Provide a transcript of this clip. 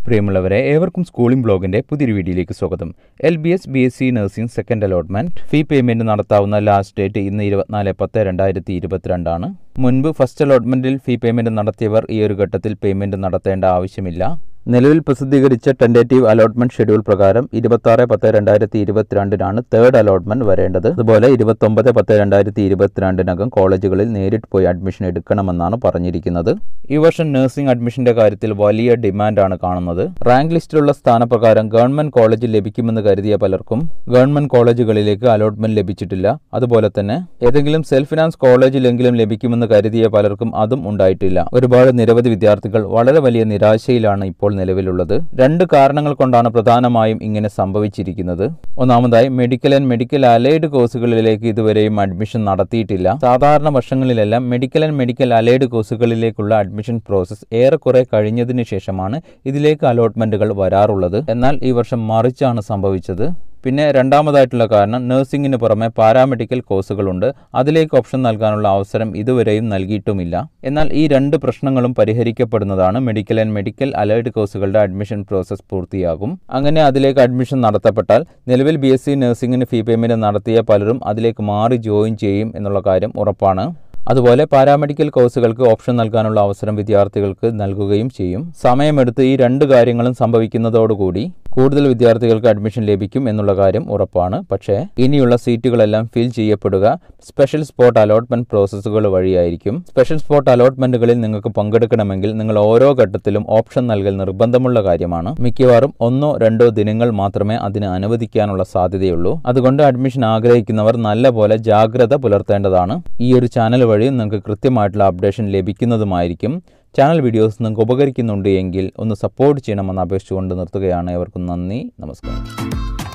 പ്രിയമുള്ളവരെ ഏവർക്കും സ്കൂളിംഗ് ബ്ലോഗിന്റെ പുതിയൊരു വീഡിയോയിലേക്ക് സ്വാഗതം L B S B S C nursing second allotment fee payment നടത്താവുന്ന ലാസ്റ്റ് ഡേറ്റ് ഇന്ന് ഇരുപത്തിനാല് പത്ത് രണ്ടായിരത്തി ഇരുപത്തിരണ്ടാണ് മുൻപ് ഫസ്റ്റ് അലോട്ട്മെന്റിൽ ഫീ പേയ്മെന്റ് നടത്തിയവർ ഈ ഒരു ഘട്ടത്തിൽ പേയ്മെന്റ് നടത്തേണ്ട ആവശ്യമില്ല നിലവിൽ പ്രസിദ്ധീകരിച്ച ടെൻഡേറ്റീവ് അലോട്ട്മെന്റ് ഷെഡ്യൂൾ പ്രകാരം ഇരുപത്തി ആറ് പത്ത് രണ്ടായിരത്തി ഇരുപത്തിരണ്ടിനാണ് തേർഡ് അലോട്ട്മെന്റ് വരേണ്ടത് അതുപോലെ ഇരുപത്തൊമ്പത് പത്ത് രണ്ടായിരത്തി ഇരുപത്തിരണ്ടിനകം കോളേജുകളിൽ നേരിട്ട് പോയി അഡ്മിഷൻ എടുക്കണമെന്നാണ് പറഞ്ഞിരിക്കുന്നത് ഈ വർഷം നഴ്സിംഗ് അഡ്മിഷന്റെ കാര്യത്തിൽ വലിയ ഡിമാൻഡാണ് കാണുന്നത് റാങ്ക് ലിസ്റ്റിലുള്ള സ്ഥാനപ്രകാരം ഗവൺമെന്റ് കോളേജിൽ ലഭിക്കുമെന്ന് കരുതിയ പലർക്കും ഗവൺമെന്റ് കോളേജുകളിലേക്ക് അലോട്ട്മെന്റ് ലഭിച്ചിട്ടില്ല അതുപോലെ തന്നെ ഏതെങ്കിലും സെൽഫ് ഫിനാൻസ് കോളേജിലെങ്കിലും ലഭിക്കുമെന്ന് കരുതിയ പലർക്കും അതും ഉണ്ടായിട്ടില്ല ഒരുപാട് നിരവധി വിദ്യാർത്ഥികൾ വളരെ വലിയ നിരാശയിലാണ് ഇപ്പോൾ നിലവിലുള്ളത് രണ്ട് കാരണങ്ങൾ കൊണ്ടാണ് പ്രധാനമായും ഇങ്ങനെ സംഭവിച്ചിരിക്കുന്നത് ഒന്നാമതായി മെഡിക്കൽ ആൻഡ് മെഡിക്കൽ അലൈഡ് കോഴ്സുകളിലേക്ക് ഇതുവരെയും അഡ്മിഷൻ നടത്തിയിട്ടില്ല സാധാരണ വർഷങ്ങളിലെല്ലാം മെഡിക്കൽ ആൻഡ് മെഡിക്കൽ അലൈഡ് കോഴ്സുകളിലേക്കുള്ള അഡ്മിഷൻ പ്രോസസ്സ് ഏറെക്കുറെ കഴിഞ്ഞതിന് ശേഷമാണ് ഇതിലേക്ക് അലോട്ട്മെന്റുകൾ വരാറുള്ളത് എന്നാൽ ഈ വർഷം മറിച്ചാണ് സംഭവിച്ചത് പിന്നെ രണ്ടാമതായിട്ടുള്ള കാരണം നഴ്സിംഗിന് പുറമെ പാരാമെഡിക്കൽ കോഴ്സുകളുണ്ട് അതിലേക്ക് ഓപ്ഷൻ നൽകാനുള്ള അവസരം ഇതുവരെയും നൽകിയിട്ടുമില്ല എന്നാൽ ഈ രണ്ട് പ്രശ്നങ്ങളും പരിഹരിക്കപ്പെടുന്നതാണ് മെഡിക്കൽ ആൻഡ് മെഡിക്കൽ അലൈഡ് കോഴ്സുകളുടെ അഡ്മിഷൻ പ്രോസസ്സ് പൂർത്തിയാകും അങ്ങനെ അതിലേക്ക് അഡ്മിഷൻ നടത്തപ്പെട്ടാൽ നിലവിൽ ബി എസ് സി നഴ്സിംഗിന് ഫീ പേയ്മെന്റ് നടത്തിയ പലരും അതിലേക്ക് മാറി ജോയിൻ ചെയ്യും എന്നുള്ള കാര്യം ഉറപ്പാണ് അതുപോലെ പാരാമെഡിക്കൽ കോഴ്സുകൾക്ക് ഓപ്ഷൻ നൽകാനുള്ള അവസരം വിദ്യാർത്ഥികൾക്ക് നൽകുകയും ചെയ്യും സമയമെടുത്ത് ഈ രണ്ട് കാര്യങ്ങളും സംഭവിക്കുന്നതോടുകൂടി കൂടുതൽ വിദ്യാർത്ഥികൾക്ക് അഡ്മിഷൻ ലഭിക്കും എന്നുള്ള കാര്യം ഉറപ്പാണ് പക്ഷേ ഇനിയുള്ള സീറ്റുകളെല്ലാം ഫിൽ ചെയ്യപ്പെടുക സ്പെഷ്യൽ സ്പോട്ട് അലോട്ട്മെന്റ് പ്രോസസ്സുകൾ വഴിയായിരിക്കും സ്പെഷ്യൽ സ്പോട്ട് അലോട്ട്മെന്റുകളിൽ നിങ്ങൾക്ക് പങ്കെടുക്കണമെങ്കിൽ നിങ്ങൾ ഓരോ ഘട്ടത്തിലും ഓപ്ഷൻ നൽകൽ നിർബന്ധമുള്ള കാര്യമാണ് മിക്കവാറും ഒന്നോ രണ്ടോ ദിനങ്ങൾ മാത്രമേ അതിന് അനുവദിക്കാനുള്ള സാധ്യതയുള്ളൂ അതുകൊണ്ട് അഡ്മിഷൻ ആഗ്രഹിക്കുന്നവർ നല്ലപോലെ ജാഗ്രത പുലർത്തേണ്ടതാണ് ഈ ഒരു ചാനൽ വഴി നിങ്ങൾക്ക് കൃത്യമായിട്ടുള്ള അപ്ഡേഷൻ ലഭിക്കുന്നതുമായിരിക്കും ചാനൽ വീഡിയോസ് നിങ്ങൾക്ക് ഉപകരിക്കുന്നുണ്ട് എങ്കിൽ ഒന്ന് സപ്പോർട്ട് ചെയ്യണമെന്ന് അപേക്ഷിച്ചുകൊണ്ട് നിർത്തുകയാണ് ഏവർക്കും നന്ദി നമസ്കാരം